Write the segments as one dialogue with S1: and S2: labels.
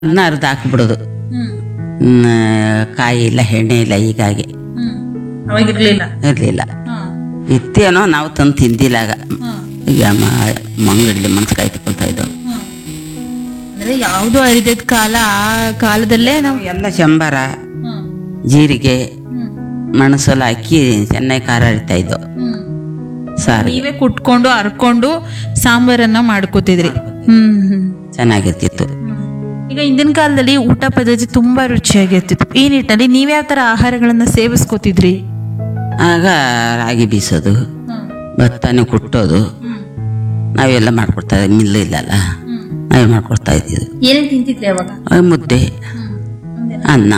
S1: ಅದನ್ನ ಅರ್ಧ ಹಾಕ್ಬಿಡೋದು
S2: ಹ್ಮ್
S1: ಹ್ಮ್, ಕಾಯಿ ಇಲ್ಲ ಎಣ್ಣೆ ಇಲ್ಲ ಹೀಗಾಗಿ
S2: ಹ್ಮ್ ಅವಾಗಿರ್ಲಿಲ್ಲ
S1: ಇರಲಿಲ್ಲ
S2: ಹ್ಮ್
S1: ಇತ್ತೇನೋ ನಾವು ತಂದು ತಿಂದಿಲ್ಲ ಆಗ
S2: ಹ್ಮ್
S1: ಈಗ ಮಂಗಡ್ಲಿ ಮನ್ಸ್ಕಾಯಿ ತಗೊಳ್ತಾ ಇದ್ದವು
S2: ಹ್ಮ್. ಅಂದ್ರೆ ಯಾವ್ದು ಅರಿದಿದ್ದ ಕಾಲ ಆ ಕಾಲದಲ್ಲೇ ನಾವು
S1: ಎಲ್ಲ ಚಂಬಾರ
S2: ಹ್ಮ್
S1: ಜೀರಿಗೆ
S2: ಹ್ಮ್
S1: ಮೆಣಸೆಲ್ಲ ಹಾಕಿ ಚೆನ್ನಾಗಿ ಖಾರ ಅರಿತಾ ಇದ್ದವು
S2: ಹ್ಮ್
S1: ಸಾರು
S2: ನೀವೇ ಕುಟ್ಕೊಂಡು ಹರ್ಕೊಂಡು ಸಾಂಬಾರನ್ನ ಮಾಡ್ಕೋತಿದ್ರಿ ಹ್ಮ್ ಹ್ಮ್
S1: ಚೆನ್ನಾಗಿರ್ತಿತ್ತು
S2: ಈಗ ಹಿಂದಿನ ಕಾಲದಲ್ಲಿ ಊಟ ಪದ್ಧತಿ ತುಂಬಾ ರುಚಿಯಾಗಿರ್ತಿತ್ತು ಈ ನಿಟ್ಟಿನಲ್ಲಿ ನೀವ್ಯಾವ ತರ ಆಹಾರಗಳನ್ನ ಸೇವಿಸ್ಕೋತಿದ್ರಿ
S1: ಆಗ ರಾಗಿ ಬೀಸೋದು ಭತ್ತನೇ ಕುಟ್ಟೋದು ನಾವೆಲ್ಲ ಮಾಡ್ಕೊಡ್ತಾ ಇದ್ವಿ ಮಿಲ್ಲು ಇಲ್ಲಲ್ಲ ನಾವೇ ಮಾಡ್ಕೊಡ್ತಾ ಇದ್ದಿದ್ದು
S2: ಏನೇನ್ ತಿಂತಿದ್ರಿ ಅವಾಗ
S1: ಆಗ ಮುದ್ದೆ ಅನ್ನ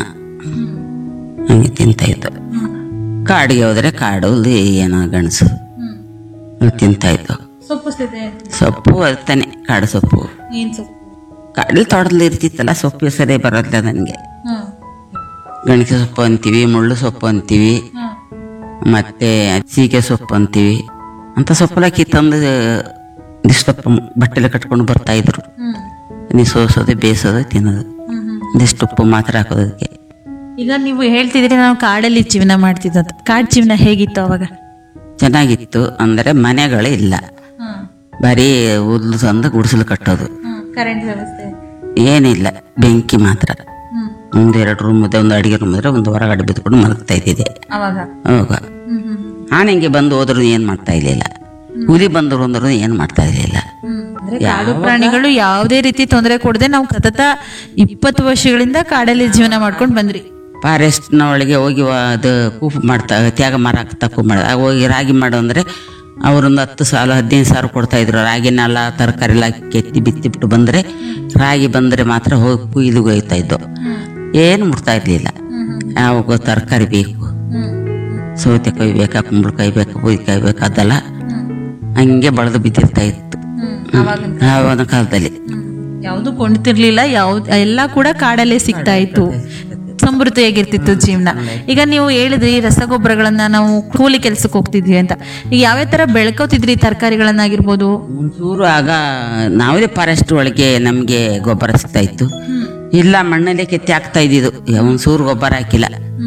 S1: ಹಂಗೆ ತಿಂತಾ ಇದ್ದು ಕಾಡಿಗೆ ಹೋದ್ರೆ ಕಾಡು ಇಲ್ಲಿ ಏನೋ ಗಣಸು ಅವು ತಿಂತಾ ಇದ್ದು
S2: ಸೊಪ್ಪು
S1: ಸೊಪ್ಪು ಅಲ್ತಾನೆ ಕಾಡು ಸೊಪ್ಪು
S2: ಏನ್ ಸೊಪ್ಪು
S1: ಕಾಡಲ್ಲಿ ತೋಟದಲ್ಲಿ ಇರ್ತಿತ್ತಲ್ಲ ಸೊಪ್ಪು ಸರಿ ಬರೋದಿಲ್ಲ ನನಗೆ ಗಣಕೆ ಸೊಪ್ಪು ಅಂತೀವಿ ಮುಳ್ಳು ಸೊಪ್ಪು ಅಂತೀವಿ ಮತ್ತೆ ಸೀಗೆ ಸೊಪ್ಪು ಅಂತೀವಿ ಅಂತ ಸೊಪ್ಪೆಲ್ಲ ಕಿತ್ತಂದು ಇಷ್ಟಪ್ಪ ಬಟ್ಟೆಲೆ ಕಟ್ಕೊಂಡು ಬರ್ತಾ ಇದ್ರು ನೀ ಸೋಸೋದು ಬೇಯಿಸೋದು ತಿನ್ನೋದು ಒಂದಿಷ್ಟು ಉಪ್ಪು ಮಾತ್ರ ಹಾಕೋದು ಅದಕ್ಕೆ
S2: ಈಗ ನೀವು ಹೇಳ್ತಿದ್ರಿ ನಾವು ಕಾಡಲ್ಲಿ ಜೀವನ ಮಾಡ್ತಿದ್ದ ಕಾಡ್ ಜೀವನ ಹೇಗಿತ್ತು ಅವಾಗ
S1: ಚೆನ್ನಾಗಿತ್ತು ಅಂದರೆ ಮನೆಗಳೇ ಇಲ್ಲ ಬರೀ ಹುಲ್ಲು ತಂದು ಗುಡಿಸಲು ಕಟ್ಟೋದು
S2: ಕರೆಂಟ್ ವ್ಯವಸ್ಥೆ
S1: ಏನಿಲ್ಲ ಬೆಂಕಿ ಮಾತ್ರ ಒಂದು ಎರಡು ರೂಮ್ ಇದೆ ಒಂದು ಅಡಿಗೆ ರೂಮ್ ಇದ್ರೆ ಒಂದು ಹೊರಗಡೆ ಬಿದ್ದುಕೊಂಡು ಮಲಗ್ತಾ ಇದ್ದಿದೆ
S2: ಅವಾಗ
S1: ಅವಾಗ ಆನೆಗೆ ಬಂದು ಹೋದ್ರು ಏನು ಮಾಡ್ತಾ ಇರ್ಲಿಲ್ಲ ಹುಲಿ ಬಂದರು ಅಂದ್ರು ಏನು ಮಾಡ್ತಾ ಇರ್ಲಿಲ್ಲ
S2: ಅಂದ್ರೆ ಕಾಡು ಪ್ರಾಣಿಗಳು ಯಾವುದೇ ರೀತಿ ತೊಂದರೆ ಕೊಡದೆ ನಾವು ಸತತ ಇಪ್ಪತ್ತು ವರ್ಷಗಳಿಂದ ಕಾಡಲ್ಲಿ ಜೀವನ ಮಾಡ್ಕೊಂಡು ಬಂದ್ರಿ
S1: ಫಾರೆಸ್ಟ್ನ ಒಳಗೆ ಹೋಗಿ ವ- ಅದು ಕೂಪು ಮಾಡ್ತಾ ತ್ಯಾಗ ಮರ ಹಾಕ್ತಾ ಕೂಪು ಮಾಡ ಆಗ ಹೋಗಿ ರಾಗಿ ಮಾಡು ಅಂದರೆ ಅವರೊಂದು ಹತ್ತು ಸಾಲ ಹದಿನೈದು ಸಾವಿರ ಕೊಡ್ತಾ ಇದ್ರು ರಾಗಿನೆಲ್ಲ ತರಕಾರಿ ಎಲ್ಲ ಕೆತ್ತಿ ಬಿತ್ತಿಬಿಟ್ಟು ಬಂದರೆ ರಾಗಿ ಬಂದರೆ ಮಾತ್ರ ಹೋಗಿ ಕುಯ್ಲಿಗೆ ಹೋಗ್ತಾ ಇದ್ದು ಏನು ಮುಟ್ತಾ ಇರಲಿಲ್ಲ ಯಾವಾಗ ತರಕಾರಿ ಬೇಕು ಸೌತೆಕಾಯಿ ಬೇಕಾ ಕುಂಬಳಕಾಯಿ ಬೇಕಾ ಬೂದಿಕಾಯಿ ಬೇಕಾ ಅದೆಲ್ಲ ಹಂಗೆ ಬಳದು ಬಿದ್ದಿರ್ತಾ ಇತ್ತು ಆವಾಗಿನ ಕಾಲದಲ್ಲಿ
S2: ಯಾವುದು ಕೊಂಡ್ತಿರ್ಲಿಲ್ಲ ಯಾವ್ದು ಎಲ್ಲ ಕೂಡ ಕಾಡಲ್ಲೇ ಸಿಗ್ತಾ ಇತ್ತು ಸಮೃದ್ಧಿಯಾಗಿರ್ತಿತ್ತು ಜೀವನ ಈಗ ನೀವು ಹೇಳಿದ್ರಿ ರಸಗೊಬ್ಬರಗಳನ್ನ ನಾವು ಕೂಲಿ ಕೆಲ್ಸಕ್ಕೆ ಹೋಗ್ತಿದ್ವಿ ಅಂತ ಈಗ ಯಾವ್ಯಾವ ತರ ಬೆಳ್ಕೋತಿದ್ರಿ ತರಕಾರಿಗಳನ್ನಾಗಿರ್ಬೋದು
S1: ಒಂಚೂರು ಆಗ ನಾವೇ ಫಾರೆಸ್ಟ್ ಒಳಗೆ ನಮಗೆ ಗೊಬ್ಬರ ಸಿಗ್ತಾ ಇತ್ತು ಇಲ್ಲ ಮಣ್ಣಲ್ಲೇ ಕೆತ್ತಿ ಹಾಕ್ತಾ ಇದ್ದಿದ್ದು ಒಂಚೂರು ಗೊಬ್ಬರ ಹಾಕಿಲ್ಲ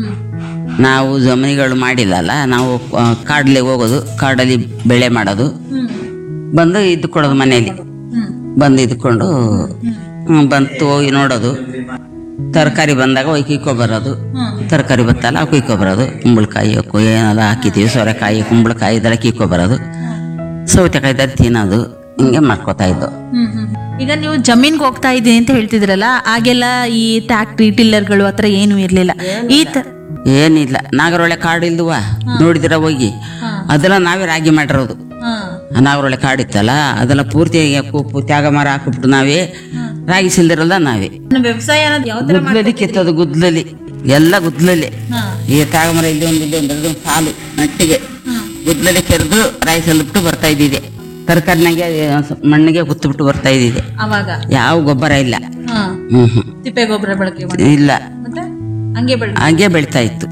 S1: ನಾವು ಜಮೀನುಗಳು ಮಾಡಿಲ್ಲಲ್ಲ ನಾವು ಆ, ಕಾಡಲ್ಲಿ ಹೋಗೋದು ಕಾಡಲ್ಲಿ ಬೆಳೆ ಮಾಡೋದು ಬಂದು ಇದ್ದುಕೊಡೋದು ಮನೆಯಲ್ಲಿ ಬಂದು ಇದ್ಕೊಂಡು ಹ್ಮ್, ಬಂತು ಹೋಗಿ ನೋಡೋದು ತರಕಾರಿ ಬಂದಾಗ ಹೋಗಿ ಕಿಕ್ಕೊ ಬರೋದು ತರಕಾರಿ ಬತ್ತಲ್ಲ ಅವು ಕಿಕ್ಕೊ ಬರೋದು ಕುಂಬಳಕಾಯಿ ಅಕ್ಕು ಏನೆಲ್ಲ ಹಾಕಿದ್ದೀವಿ ಸೋರೆಕಾಯಿ ಕುಂಬಳಕಾಯಿ ಇದೆಲ್ಲ ಕಿಕ್ಕೊ ಬರೋದು ಸೌತೆಕಾಯಿ ಇದ್ದರೆ ತಿನ್ನೋದು ಹಿಂಗೆ ಮಾಡ್ಕೋತಾ ಇದ್ದು
S2: ಈಗ ನೀವು ಜಮೀನ್ಗೆ ಹೋಗ್ತಾ ಇದ್ದೀನಿ ಅಂತ ಹೇಳ್ತಿದ್ರಲ್ಲ ಆಗೆಲ್ಲ ಈ ಟ್ಯಾಕ್ಟ್ರಿ ಟಿಲ್ಲರ್ಗಳು ಹತ್ರ ಏನು ಇರ್ಲಿಲ್ಲ ಈ ತ
S1: ಏನಿಲ್ಲ ನಾಗರೊಳೆ ಕಾಡು ಇಲ್ದುವ ನೋಡಿದಿರ ಹೋಗಿ ಅದೆಲ್ಲ ನಾವೇ ರಾಗಿ ಮಾಡಿರೋದು ಆ ನಾಗರೊಳೆ ಕಾಡಿತ್ತಲ್ಲ ಅದೆಲ್ಲ ಪೂರ್ತಿ ಕೂಪು ತ್ಯಾಗ ಮರ ಹಾಕ್ಬಿಟ್ಟು ನಾವೇ ರಾಗಿ ಸಿಲ್ದಿರಲ್ಲ ನಾವೇ
S2: ವ್ಯವಸಾಯ ಅನ್ನೋದು ಯಾವ
S1: ಗುದ್ಲಲ್ಲಿ ಕೆತ್ತೋದು ಗುದ್ಲಲ್ಲಿ ಎಲ್ಲ ಗುದ್ಲಲ್ಲಿ ಈ ತ್ಯಾಗ ಮರ ಇಲ್ಲಿ ಒಂದು ಇಲ್ಲಿ ಒಂದು ಎರಡು ಸಾಲು ನಟ್ಟಿಗೆ ಗುದ್ಲಲ್ಲಿ ಕೆರೆದು ರಾಗಿ ಸಲ್ಬಿಟ್ಟು ಬರ್ತಾ ಇದ್ದಿದೆ ತರಕಾರಿನಾಗೆ ಮಣ್ಣಿಗೆ ಗುತ್ತಬಿಟ್ಟು ಬರ್ತಾ ಇದ್ದಿದೆ
S2: ಅವಾಗ
S1: ಯಾವ ಗೊಬ್ಬರ ಇಲ್ಲ ಹ್ಮ್ ಹ್ಮ್
S2: ತಿಪ್ಪೆ ಗೊಬ್ಬರ ಬಳಕೆ
S1: ಇಲ್ಲ
S2: ಮತ್ತೆ ಹಂಗೆ ಬೆಳೆ
S1: ಹಾಗೆ ಬೆಳಿತಾ ಇತ್ತು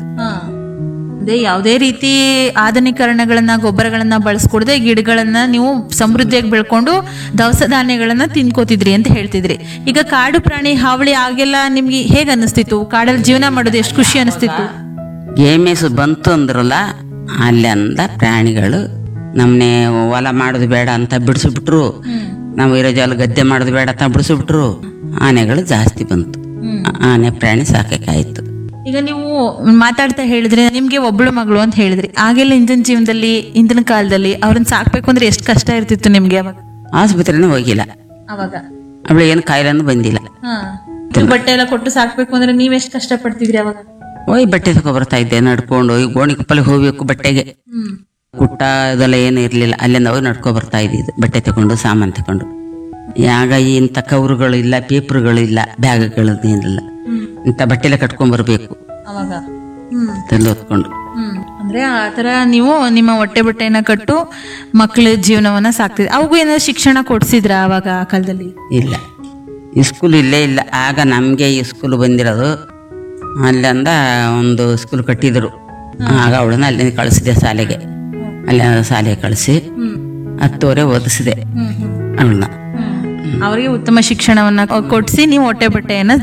S2: ಅದೇ ಯಾವುದೇ ರೀತಿ ಆಧುನೀಕರಣಗಳನ್ನ ಗೊಬ್ಬರಗಳನ್ನ ಬಳಸ್ಕೊಡದೆ ಗಿಡಗಳನ್ನ ನೀವು ಸಮೃದ್ಧಿಯಾಗಿ ಬೆಳ್ಕೊಂಡು ದವಸ ಧಾನ್ಯಗಳನ್ನ ತಿನ್ಕೋತಿದ್ರಿ ಅಂತ ಹೇಳ್ತಿದ್ರಿ ಈಗ ಕಾಡು ಪ್ರಾಣಿ ಹಾವಳಿ ಆಗೆಲ್ಲ ನಿಮ್ಗೆ ಹೇಗ್ ಅನಿಸ್ತಿತ್ತು ಕಾಡಲ್ಲಿ ಜೀವನ ಮಾಡೋದು ಎಷ್ಟು ಖುಷಿ ಅನಿಸ್ತಿತ್ತು
S1: ಗೇಮೇಸು ಬಂತು ಅಂದ್ರಲ್ಲ ಅಲ್ಲಿ ಅಂದ ಪ್ರಾಣಿಗಳು ನಮ್ಮನೆ ಹೊಲ ಮಾಡೋದು ಬೇಡ ಅಂತ ಬಿಡಿಸ್ಬಿಟ್ರು ನಾವು ಇರೋ ಜಾಲ ಗದ್ದೆ ಮಾಡೋದು ಬೇಡ ಅಂತ ಬಿಡಿಸ್ಬಿಟ್ರು ಆನೆಗಳು ಜಾಸ್ತಿ ಬಂತು ಆನೆ ಪ್ರಾಣಿ ಸಾಕಾಯ್ತು
S2: ಈಗ ನೀವು ಮಾತಾಡ್ತಾ ಹೇಳಿದ್ರಿ ನಿಮ್ಗೆ ಒಬ್ಳು ಮಗಳು ಅಂತ ಹೇಳಿದ್ರಿ ಆಗೆಲ್ಲ ಹಿಂದಿನ ಜೀವನದಲ್ಲಿ ಹಿಂದಿನ ಕಾಲದಲ್ಲಿ ಅವ್ರನ್ನ ಸಾಕ್ಬೇಕು ಅಂದ್ರೆ ಎಷ್ಟು ಕಷ್ಟ ಇರ್ತಿತ್ತು ನಿಮ್ಗೆ ಅವಾಗ
S1: ಆಸ್ಪತ್ರೆನೂ ಹೋಗಿಲ್ಲ
S2: ಅವಾಗ
S1: ಅವಳು ಏನು ಕಾಯಿಲೆನೂ ಬಂದಿಲ್ಲ
S2: ಬಟ್ಟೆ ಎಲ್ಲ ಕೊಟ್ಟು ಸಾಕ್ಬೇಕು ಅಂದ್ರೆ ನೀವ್ ಎಷ್ಟು ಕಷ್ಟ ಪಡ್ತಿದ್ರಿ ಅವಾಗ
S1: ಹೋಗಿ ಬಟ್ಟೆ ತಗೊ ಬರ್ತಾ ಇದ್ದೆ ನಡ್ಕೊಂಡು ಹೋಗಿ ಗೋಣಿ ಕುಪ್ಪಲ್ಲಿ ಹೋಗ್ಬೇಕು ಬಟ್ಟೆಗೆ ಕುಟ್ಟ ಇದೆಲ್ಲ ಏನು ಇರಲಿಲ್ಲ ಅಲ್ಲಿಂದ ಹೋಗಿ ನಡ್ಕೊ ಬರ್ತಾ ಇದ್ದಿದ್ದು ಬಟ್ಟೆ ತಗೊಂಡು ಸಾಮಾನು ತಗೊಂಡು ಯಾಗ ಇಂಥ ಕವರುಗಳು ಇಲ್ಲ ಪೇಪರ್ಗಳು ಇಲ್ಲ ಬ್ಯಾಗ್ಗಳು ಏನಿಲ್ಲ ಇಂಥ ಬಟ್ಟೆಲೆ ಕಟ್ಕೊಂಡ್ ಬರ್ಬೇಕು
S2: ಅವಾಗ ಹ್ಮ್
S1: ತಂದು ಹೊತ್ಕೊಂಡು
S2: ಹ್ಮ್ ಅಂದ್ರೆ ಆ ತರ ನೀವು ನಿಮ್ಮ ಹೊಟ್ಟೆ ಬಟ್ಟೆನ ಕಟ್ಟು ಮಕ್ಕಳ ಜೀವನವನ್ನ ಸಾಕ್ತಿದ್ರಿ ಅವಾಗೂ ಏನಾದ್ರು ಶಿಕ್ಷಣ ಕೊಡ್ಸಿದ್ರ ಅವಾಗ ಆ ಕಾಲದಲ್ಲಿ
S1: ಇಲ್ಲ ಸ್ಕೂಲ್ ಇಲ್ಲೇ ಇಲ್ಲ ಆಗ ನಮಗೆ ಈ ಸ್ಕೂಲ್ ಬಂದಿರೋದು ಅಲ್ಲಿಂದ ಒಂದು ಸ್ಕೂಲ್ ಕಟ್ಟಿದ್ರು ಆಗ ಅವಳನ್ನ ಅಲ್ಲಿಂದ ಕಳಿಸಿದೆ ಶಾಲೆಗೆ ಅಲ್ಲಿ ಶಾಲೆಗೆ ಕಳಿಸಿ ಹತ್ತುವರೆ ಓದಿಸಿದೆ ಅವಳನ್ನ
S2: ಅವರಿಗೆ ಉತ್ತಮ ಶಿಕ್ಷಣವನ್ನ ಕೊಡಿಸಿ ನೀವು ಹೊಟ್ಟೆ ಬಟ್ಟೆಯನ್ನ